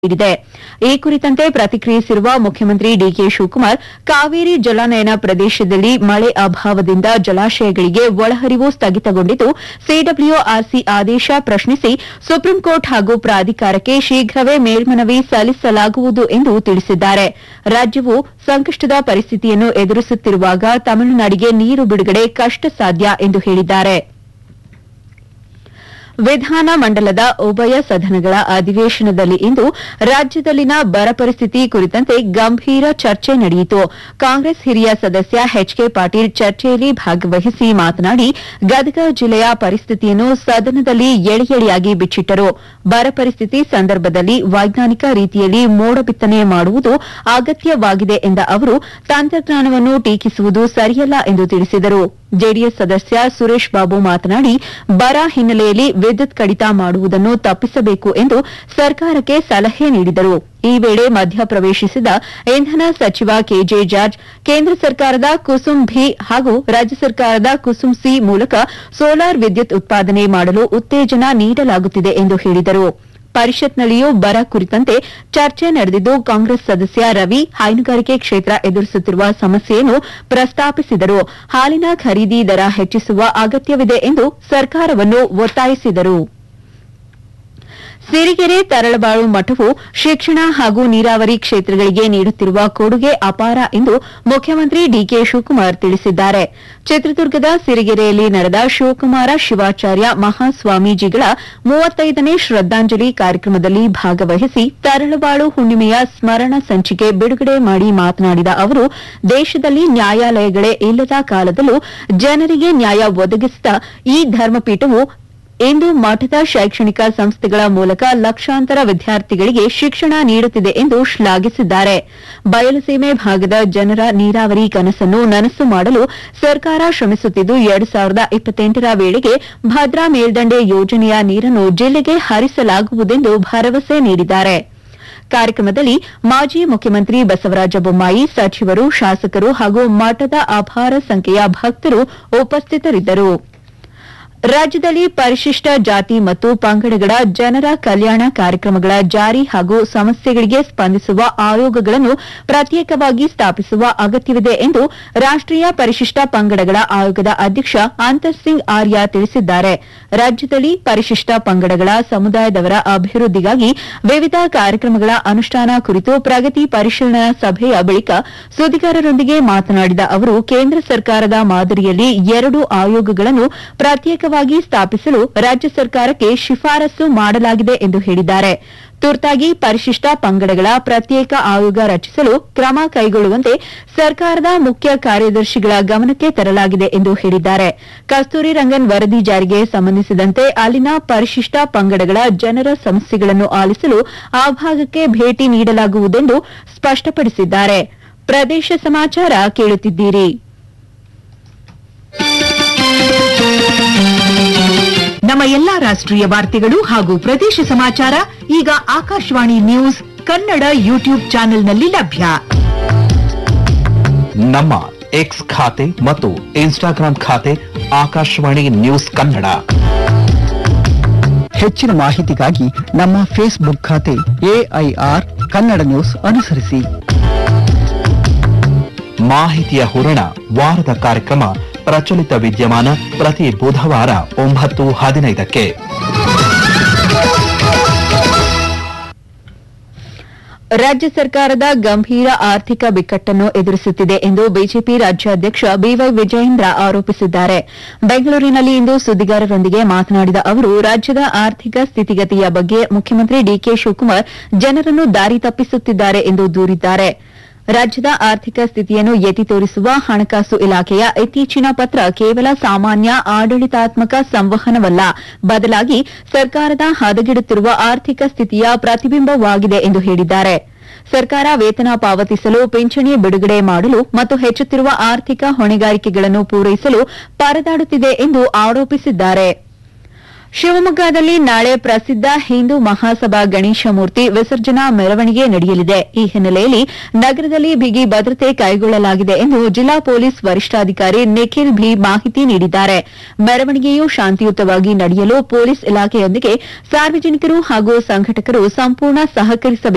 ನೀಡಿದೆ ಈ ಕುರಿತಂತೆ ಪ್ರತಿಕ್ರಿಯಿಸಿರುವ ಮುಖ್ಯಮಂತ್ರಿ ಡಿಕೆ ಶಿವಕುಮಾರ್ ಕಾವೇರಿ ಜಲಾನಯನ ಪ್ರದೇಶದಲ್ಲಿ ಮಳೆ ಅಭಾವದಿಂದ ಜಲಾಶಯಗಳಿಗೆ ಒಳಹರಿವು ಸ್ಥಗಿತಗೊಂಡಿದ್ದು ಸಿಡಬ್ಲ್ಯೂಆರ್ಸಿ ಆದೇಶ ಪ್ರಶ್ನಿಸಿ ಸುಪ್ರೀಂಕೋರ್ಟ್ ಹಾಗೂ ಪ್ರಾಧಿಕಾರಕ್ಕೆ ಶೀಘ್ರವೇ ಮೇಲ್ಮನವಿ ಸಲ್ಲಿಸಲಾಗುವುದು ಎಂದು ತಿಳಿಸಿದ್ದಾರೆ ರಾಜ್ಯವು ಸಂಕಷ್ಟದ ಪರಿಸ್ಥಿತಿಯನ್ನು ಎದುರಿಸುತ್ತಿರುವಾಗ ತಮಿಳುನಾಡಿಗೆ ನೀರು ಬಿಡುಗಡೆ ಕಷ್ಟ ಸಾಧ್ಯ ಎಂದು ಹೇಳಿದ್ದಾರೆ ವಿಧಾನ ಮಂಡಲದ ಉಭಯ ಸದನಗಳ ಅಧಿವೇಶನದಲ್ಲಿ ಇಂದು ರಾಜ್ಯದಲ್ಲಿನ ಬರ ಪರಿಸ್ಥಿತಿ ಕುರಿತಂತೆ ಗಂಭೀರ ಚರ್ಚೆ ನಡೆಯಿತು ಕಾಂಗ್ರೆಸ್ ಹಿರಿಯ ಸದಸ್ಯ ಎಚ್ಕೆ ಪಾಟೀಲ್ ಚರ್ಚೆಯಲ್ಲಿ ಭಾಗವಹಿಸಿ ಮಾತನಾಡಿ ಗದಗ ಜಿಲ್ಲೆಯ ಪರಿಸ್ಥಿತಿಯನ್ನು ಸದನದಲ್ಲಿ ಎಳೆ ಎಳೆಯಾಗಿ ಬಿಚ್ಚಿಟ್ಟರು ಬರ ಪರಿಸ್ಥಿತಿ ಸಂದರ್ಭದಲ್ಲಿ ವೈಜ್ಞಾನಿಕ ರೀತಿಯಲ್ಲಿ ಮೋಡ ಬಿತ್ತನೆ ಮಾಡುವುದು ಅಗತ್ಯವಾಗಿದೆ ಎಂದ ಅವರು ತಂತ್ರಜ್ಞಾನವನ್ನು ಟೀಕಿಸುವುದು ಸರಿಯಲ್ಲ ಎಂದು ತಿಳಿಸಿದರು ಜೆಡಿಎಸ್ ಸದಸ್ಯ ಸುರೇಶ್ ಬಾಬು ಮಾತನಾಡಿ ಬರ ಹಿನ್ನೆಲೆಯಲ್ಲಿ ವಿದ್ಯುತ್ ಕಡಿತ ಮಾಡುವುದನ್ನು ತಪ್ಪಿಸಬೇಕು ಎಂದು ಸರ್ಕಾರಕ್ಕೆ ಸಲಹೆ ನೀಡಿದರು ಈ ವೇಳೆ ಮಧ್ಯಪ್ರವೇಶಿಸಿದ ಇಂಧನ ಸಚಿವ ಕೆಜೆ ಜಾರ್ಜ್ ಕೇಂದ್ರ ಸರ್ಕಾರದ ಕುಸುಮ್ ಭಿ ಹಾಗೂ ರಾಜ್ಯ ಸರ್ಕಾರದ ಕುಸುಮ್ ಸಿ ಮೂಲಕ ಸೋಲಾರ್ ವಿದ್ಯುತ್ ಉತ್ಪಾದನೆ ಮಾಡಲು ಉತ್ತೇಜನ ನೀಡಲಾಗುತ್ತಿದೆ ಎಂದು ಹೇಳಿದರು ಪರಿಷತ್ನಲ್ಲಿಯೂ ಬರ ಕುರಿತಂತೆ ಚರ್ಚೆ ನಡೆದಿದ್ದು ಕಾಂಗ್ರೆಸ್ ಸದಸ್ಯ ರವಿ ಹೈನುಗಾರಿಕೆ ಕ್ಷೇತ್ರ ಎದುರಿಸುತ್ತಿರುವ ಸಮಸ್ಯೆಯನ್ನು ಪ್ರಸ್ತಾಪಿಸಿದರು ಹಾಲಿನ ಖರೀದಿ ದರ ಹೆಚ್ಚಿಸುವ ಅಗತ್ಯವಿದೆ ಎಂದು ಸರ್ಕಾರವನ್ನು ಒತ್ತಾಯಿಸಿದರು ಸಿರಿಗೆರೆ ತರಳಬಾಳು ಮಠವು ಶಿಕ್ಷಣ ಹಾಗೂ ನೀರಾವರಿ ಕ್ಷೇತ್ರಗಳಿಗೆ ನೀಡುತ್ತಿರುವ ಕೊಡುಗೆ ಅಪಾರ ಎಂದು ಮುಖ್ಯಮಂತ್ರಿ ಡಿಕೆ ಶಿವಕುಮಾರ್ ತಿಳಿಸಿದ್ದಾರೆ ಚಿತ್ರದುರ್ಗದ ಸಿರಿಗೆರೆಯಲ್ಲಿ ನಡೆದ ಶಿವಕುಮಾರ ಶಿವಾಚಾರ್ಯ ಮಹಾಸ್ವಾಮೀಜಿಗಳ ಮೂವತ್ತೈದನೇ ಶ್ರದ್ದಾಂಜಲಿ ಕಾರ್ಯಕ್ರಮದಲ್ಲಿ ಭಾಗವಹಿಸಿ ತರಳಬಾಳು ಹುಣ್ಣಿಮೆಯ ಸ್ಮರಣ ಸಂಚಿಕೆ ಬಿಡುಗಡೆ ಮಾಡಿ ಮಾತನಾಡಿದ ಅವರು ದೇಶದಲ್ಲಿ ನ್ಯಾಯಾಲಯಗಳೇ ಇಲ್ಲದ ಕಾಲದಲ್ಲೂ ಜನರಿಗೆ ನ್ಯಾಯ ಒದಗಿಸಿದ ಈ ಧರ್ಮಪೀಠವು ಇಂದು ಮಠದ ಶೈಕ್ಷಣಿಕ ಸಂಸ್ಥೆಗಳ ಮೂಲಕ ಲಕ್ಷಾಂತರ ವಿದ್ಯಾರ್ಥಿಗಳಿಗೆ ಶಿಕ್ಷಣ ನೀಡುತ್ತಿದೆ ಎಂದು ಶ್ಲಾಘಿಸಿದ್ದಾರೆ ಬಯಲುಸೀಮೆ ಭಾಗದ ಜನರ ನೀರಾವರಿ ಕನಸನ್ನು ನನಸು ಮಾಡಲು ಸರ್ಕಾರ ಶ್ರಮಿಸುತ್ತಿದ್ದು ಎರಡು ಸಾವಿರದ ಇಪ್ಪತ್ತೆಂಟರ ವೇಳೆಗೆ ಭದ್ರಾ ಮೇಲ್ದಂಡೆ ಯೋಜನೆಯ ನೀರನ್ನು ಜಿಲ್ಲೆಗೆ ಹರಿಸಲಾಗುವುದೆಂದು ಭರವಸೆ ನೀಡಿದ್ದಾರೆ ಕಾರ್ಯಕ್ರಮದಲ್ಲಿ ಮಾಜಿ ಮುಖ್ಯಮಂತ್ರಿ ಬಸವರಾಜ ಬೊಮ್ಮಾಯಿ ಸಚಿವರು ಶಾಸಕರು ಹಾಗೂ ಮಠದ ಅಪಾರ ಸಂಖ್ಯೆಯ ಭಕ್ತರು ಉಪಸ್ಥಿತರಿದ್ದರು ರಾಜ್ಯದಲ್ಲಿ ಪರಿಶಿಷ್ಟ ಜಾತಿ ಮತ್ತು ಪಂಗಡಗಳ ಜನರ ಕಲ್ಯಾಣ ಕಾರ್ಯಕ್ರಮಗಳ ಜಾರಿ ಹಾಗೂ ಸಮಸ್ಯೆಗಳಿಗೆ ಸ್ಪಂದಿಸುವ ಆಯೋಗಗಳನ್ನು ಪ್ರತ್ಯೇಕವಾಗಿ ಸ್ಥಾಪಿಸುವ ಅಗತ್ಯವಿದೆ ಎಂದು ರಾಷ್ಟೀಯ ಪರಿಶಿಷ್ಟ ಪಂಗಡಗಳ ಆಯೋಗದ ಅಧ್ಯಕ್ಷ ಅಂತರ್ ಸಿಂಗ್ ಆರ್ಯ ತಿಳಿಸಿದ್ದಾರೆ ರಾಜ್ಯದಲ್ಲಿ ಪರಿಶಿಷ್ಟ ಪಂಗಡಗಳ ಸಮುದಾಯದವರ ಅಭಿವೃದ್ಧಿಗಾಗಿ ವಿವಿಧ ಕಾರ್ಯಕ್ರಮಗಳ ಅನುಷ್ಠಾನ ಕುರಿತು ಪ್ರಗತಿ ಪರಿಶೀಲನಾ ಸಭೆಯ ಬಳಿಕ ಸುದ್ದಿಗಾರರೊಂದಿಗೆ ಮಾತನಾಡಿದ ಅವರು ಕೇಂದ್ರ ಸರ್ಕಾರದ ಮಾದರಿಯಲ್ಲಿ ಎರಡು ಆಯೋಗಗಳನ್ನು ಪ್ರತ್ಯೇಕವಾಗಿ ಸ್ಥಾಪಿಸಲು ರಾಜ್ಯ ಸರ್ಕಾರಕ್ಕೆ ಶಿಫಾರಸು ಮಾಡಲಾಗಿದೆ ಎಂದು ಹೇಳಿದ್ದಾರೆ ತುರ್ತಾಗಿ ಪರಿಶಿಷ್ಟ ಪಂಗಡಗಳ ಪ್ರತ್ಯೇಕ ಆಯೋಗ ರಚಿಸಲು ಕ್ರಮ ಕೈಗೊಳ್ಳುವಂತೆ ಸರ್ಕಾರದ ಮುಖ್ಯ ಕಾರ್ಯದರ್ಶಿಗಳ ಗಮನಕ್ಕೆ ತರಲಾಗಿದೆ ಎಂದು ಹೇಳಿದ್ದಾರೆ ಕಸ್ತೂರಿ ರಂಗನ್ ವರದಿ ಜಾರಿಗೆ ಸಂಬಂಧಿಸಿದಂತೆ ಅಲ್ಲಿನ ಪರಿಶಿಷ್ಟ ಪಂಗಡಗಳ ಜನರ ಸಮಸ್ಯೆಗಳನ್ನು ಆಲಿಸಲು ಆ ಭಾಗಕ್ಕೆ ಭೇಟಿ ನೀಡಲಾಗುವುದೆಂದು ಸ್ಪಷ್ಟಪಡಿಸಿದ್ದಾರೆ ಪ್ರದೇಶ ಸಮಾಚಾರ ಕೇಳುತ್ತಿದ್ದೀರಿ ನಮ್ಮ ಎಲ್ಲಾ ರಾಷ್ಟ್ರೀಯ ವಾರ್ತೆಗಳು ಹಾಗೂ ಪ್ರದೇಶ ಸಮಾಚಾರ ಈಗ ಆಕಾಶವಾಣಿ ನ್ಯೂಸ್ ಕನ್ನಡ ಯೂಟ್ಯೂಬ್ ಚಾನೆಲ್ನಲ್ಲಿ ಲಭ್ಯ ನಮ್ಮ ಎಕ್ಸ್ ಖಾತೆ ಮತ್ತು ಇನ್ಸ್ಟಾಗ್ರಾಂ ಖಾತೆ ಆಕಾಶವಾಣಿ ನ್ಯೂಸ್ ಕನ್ನಡ ಹೆಚ್ಚಿನ ಮಾಹಿತಿಗಾಗಿ ನಮ್ಮ ಫೇಸ್ಬುಕ್ ಖಾತೆ ಎಐಆರ್ ಕನ್ನಡ ನ್ಯೂಸ್ ಅನುಸರಿಸಿ ಮಾಹಿತಿಯ ಹೂರಣ ವಾರದ ಕಾರ್ಯಕ್ರಮ ಪ್ರಚಲಿತ ವಿದ್ಯಮಾನ ಪ್ರತಿ ಬುಧವಾರ ಒಂಬತ್ತು ಹದಿನೈದಕ್ಕೆ ರಾಜ್ಯ ಸರ್ಕಾರದ ಗಂಭೀರ ಆರ್ಥಿಕ ಬಿಕ್ಕಟ್ಟನ್ನು ಎದುರಿಸುತ್ತಿದೆ ಎಂದು ಬಿಜೆಪಿ ರಾಜ್ಯಾಧ್ಯಕ್ಷ ಬಿವೈ ವಿಜಯೇಂದ್ರ ಆರೋಪಿಸಿದ್ದಾರೆ ಬೆಂಗಳೂರಿನಲ್ಲಿ ಇಂದು ಸುದ್ದಿಗಾರರೊಂದಿಗೆ ಮಾತನಾಡಿದ ಅವರು ರಾಜ್ಯದ ಆರ್ಥಿಕ ಸ್ಥಿತಿಗತಿಯ ಬಗ್ಗೆ ಮುಖ್ಯಮಂತ್ರಿ ಡಿಕೆ ಶಿವಕುಮಾರ್ ಜನರನ್ನು ದಾರಿ ತಪ್ಪಿಸುತ್ತಿದ್ದಾರೆ ಎಂದು ದೂರಿದ್ದಾರೆ ರಾಜ್ಯದ ಆರ್ಥಿಕ ಸ್ಥಿತಿಯನ್ನು ಎತ್ತಿ ತೋರಿಸುವ ಹಣಕಾಸು ಇಲಾಖೆಯ ಇತ್ತೀಚಿನ ಪತ್ರ ಕೇವಲ ಸಾಮಾನ್ಯ ಆಡಳಿತಾತ್ಮಕ ಸಂವಹನವಲ್ಲ ಬದಲಾಗಿ ಸರ್ಕಾರದ ಹದಗೆಡುತ್ತಿರುವ ಆರ್ಥಿಕ ಸ್ಥಿತಿಯ ಪ್ರತಿಬಿಂಬವಾಗಿದೆ ಎಂದು ಹೇಳಿದ್ದಾರೆ ಸರ್ಕಾರ ವೇತನ ಪಾವತಿಸಲು ಪಿಂಚಣಿ ಬಿಡುಗಡೆ ಮಾಡಲು ಮತ್ತು ಹೆಚ್ಚುತ್ತಿರುವ ಆರ್ಥಿಕ ಹೊಣೆಗಾರಿಕೆಗಳನ್ನು ಪೂರೈಸಲು ಪರದಾಡುತ್ತಿದೆ ಎಂದು ಆರೋಪಿಸಿದ್ದಾರೆ ಶಿವಮೊಗ್ಗದಲ್ಲಿ ನಾಳೆ ಪ್ರಸಿದ್ದ ಹಿಂದೂ ಮಹಾಸಭಾ ಗಣೇಶ ಮೂರ್ತಿ ವಿಸರ್ಜನಾ ಮೆರವಣಿಗೆ ನಡೆಯಲಿದೆ ಈ ಹಿನ್ನೆಲೆಯಲ್ಲಿ ನಗರದಲ್ಲಿ ಬಿಗಿ ಭದ್ರತೆ ಕೈಗೊಳ್ಳಲಾಗಿದೆ ಎಂದು ಜಿಲ್ಲಾ ಪೊಲೀಸ್ ವರಿಷ್ಠಾಧಿಕಾರಿ ನಿಖಿಲ್ ಭಿ ಮಾಹಿತಿ ನೀಡಿದ್ದಾರೆ ಮೆರವಣಿಗೆಯು ಶಾಂತಿಯುತವಾಗಿ ನಡೆಯಲು ಪೊಲೀಸ್ ಇಲಾಖೆಯೊಂದಿಗೆ ಸಾರ್ವಜನಿಕರು ಹಾಗೂ ಸಂಘಟಕರು ಸಂಪೂರ್ಣ ಸಹಕರಿಸಬೇಕು